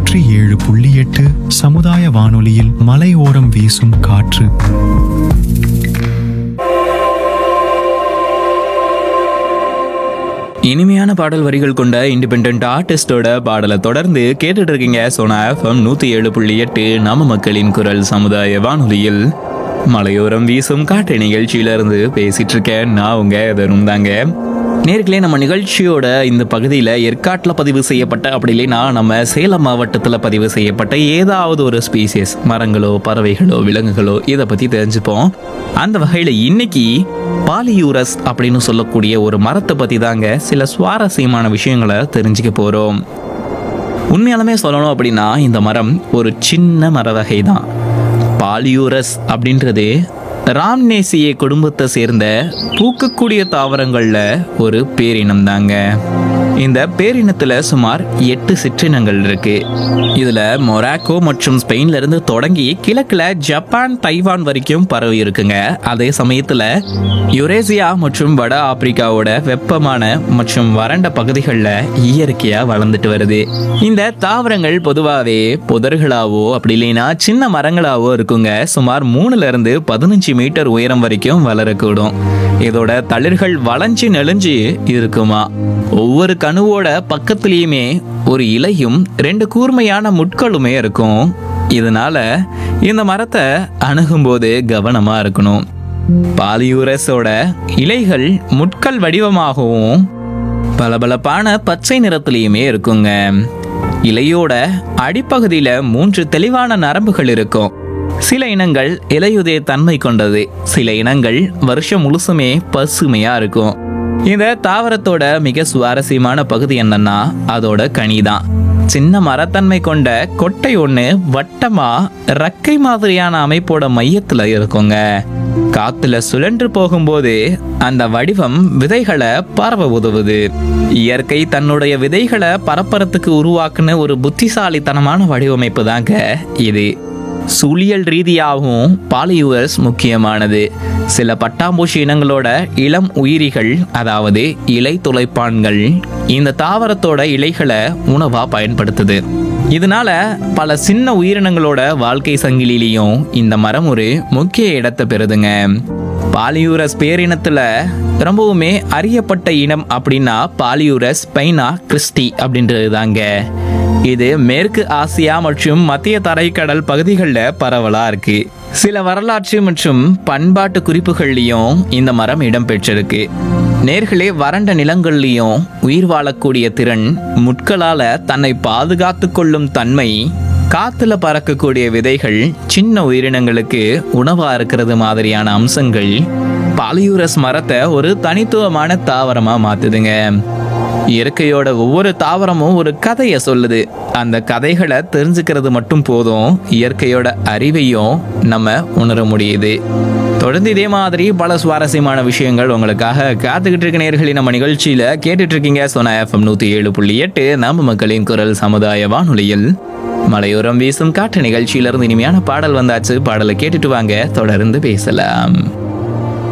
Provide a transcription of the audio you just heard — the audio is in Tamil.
நூற்றி ஏழு புள்ளி எட்டு சமுதாய வானொலியில் மலையோரம் வீசும் காற்று இனிமையான பாடல் வரிகள் கொண்ட இண்டிபெண்ட் ஆர்டிஸ்டோட பாடலை தொடர்ந்து கேட்டுட்டு இருக்கீங்க சோனா எஃப்எம் நூத்தி ஏழு புள்ளி எட்டு நம்ம மக்களின் குரல் சமுதாய வானொலியில் மலையோரம் வீசும் காட்டு நிகழ்ச்சியில இருந்து பேசிட்டு இருக்கேன் நான் உங்க தரும் தாங்க நேர்களே நம்ம நிகழ்ச்சியோட இந்த பகுதியில் ஏற்காட்டில் பதிவு செய்யப்பட்ட அப்படி இல்லைன்னா நம்ம சேலம் மாவட்டத்தில் பதிவு செய்யப்பட்ட ஏதாவது ஒரு ஸ்பீசிஸ் மரங்களோ பறவைகளோ விலங்குகளோ இதை பற்றி தெரிஞ்சுப்போம் அந்த வகையில் இன்னைக்கு பாலியூரஸ் அப்படின்னு சொல்லக்கூடிய ஒரு மரத்தை பற்றி தாங்க சில சுவாரஸ்யமான விஷயங்களை தெரிஞ்சுக்க போகிறோம் உண்மையாலுமே சொல்லணும் அப்படின்னா இந்த மரம் ஒரு சின்ன மர வகை தான் பாலியூரஸ் அப்படின்றது ராம்னேசிய குடும்பத்தை சேர்ந்த பூக்கக்கூடிய தாவரங்கள்ல ஒரு பேரினம் தாங்க இந்த பேரினத்துல சுமார் எட்டு சிற்றினங்கள் இருக்கு இதுல மொராக்கோ மற்றும் ஸ்பெயின்ல இருந்து தொடங்கி கிழக்குல ஜப்பான் தைவான் வரைக்கும் பரவி இருக்குங்க அதே சமயத்துல யுரேசியா மற்றும் வட ஆப்பிரிக்காவோட வெப்பமான மற்றும் வறண்ட பகுதிகளில் இயற்கையா வளர்ந்துட்டு வருது இந்த தாவரங்கள் பொதுவாகவே புதர்களாவோ அப்படி இல்லைன்னா சின்ன மரங்களாவோ இருக்குங்க சுமார் மூணுல இருந்து பதினஞ்சு மீட்டர் உயரம் வரைக்கும் வளரக்கூடும் இதோட தளிர்கள் வளைஞ்சு நெளிஞ்சு இருக்குமா ஒவ்வொரு கணுவோட பக்கத்துலேயுமே ஒரு இலையும் ரெண்டு கூர்மையான முட்களுமே இருக்கும் இதனால இந்த மரத்தை அணுகும்போது கவனமா இருக்கணும் பாலியூரஸோட இலைகள் முட்கள் வடிவமாகவும் பளபளப்பான பச்சை நிறத்திலையுமே இருக்குங்க இலையோட அடிப்பகுதியில மூன்று தெளிவான நரம்புகள் இருக்கும் சில இனங்கள் இலையுதய தன்மை கொண்டது சில இனங்கள் வருஷம் முழுசுமே பசுமையா இருக்கும் இந்த தாவரத்தோட மிக சுவாரஸ்யமான பகுதி என்னன்னா அதோட கனிதான் சின்ன மரத்தன்மை கொண்ட கொட்டை ஒண்ணு வட்டமா ரக்கை மாதிரியான அமைப்போட மையத்துல இருக்குங்க காத்துல சுழன்று போகும்போது அந்த வடிவம் விதைகளை பரவ உதவுது இயற்கை தன்னுடைய விதைகளை பரப்பறத்துக்கு உருவாக்குன ஒரு புத்திசாலித்தனமான வடிவமைப்பு தாங்க இது சூழியல் ரீதியாகவும் பாலியூவர்ஸ் முக்கியமானது சில பட்டாம்பூச்சி இனங்களோட இளம் உயிரிகள் அதாவது இலை துளைப்பான்கள் இந்த தாவரத்தோட இலைகளை உணவா பயன்படுத்துது இதனால பல சின்ன உயிரினங்களோட வாழ்க்கை சங்கிலிலையும் இந்த மரம் ஒரு முக்கிய இடத்தை பெறுதுங்க பாலியூரஸ் பேரினத்துல ரொம்பவுமே அறியப்பட்ட இனம் அப்படின்னா பாலியூரஸ் பைனா கிறிஸ்டி அப்படின்றது தாங்க இது மேற்கு ஆசியா மற்றும் மத்திய தரைக்கடல் பகுதிகளில் பரவலா இருக்கு சில வரலாற்று மற்றும் பண்பாட்டு குறிப்புகள்லையும் இந்த மரம் இடம்பெற்றிருக்கு நேர்களே வறண்ட நிலங்கள்லையும் உயிர் வாழக்கூடிய திறன் முட்களால தன்னை பாதுகாத்து கொள்ளும் தன்மை காத்துல பறக்கக்கூடிய விதைகள் சின்ன உயிரினங்களுக்கு உணவா இருக்கிறது மாதிரியான அம்சங்கள் பாலியூரஸ் மரத்தை ஒரு தனித்துவமான தாவரமா மாத்துதுங்க இயற்கையோட ஒவ்வொரு தாவரமும் ஒரு கதையை சொல்லுது அந்த கதைகளை தெரிஞ்சுக்கிறது மட்டும் போதும் இயற்கையோட அறிவையும் நம்ம உணர முடியுது தொடர்ந்து இதே மாதிரி பல சுவாரஸ்யமான விஷயங்கள் உங்களுக்காக காத்துக்கிட்டு இருக்க நேர்களை நம்ம நிகழ்ச்சியில கேட்டுட்டு இருக்கீங்க சொன்ன எஃப்எம் நூத்தி ஏழு புள்ளி எட்டு நம்ம மக்களின் குரல் சமுதாய வானொலியில் மலையோரம் வீசும் காற்று நிகழ்ச்சியிலிருந்து இனிமையான பாடல் வந்தாச்சு பாடலை கேட்டுட்டு வாங்க தொடர்ந்து பேசலாம்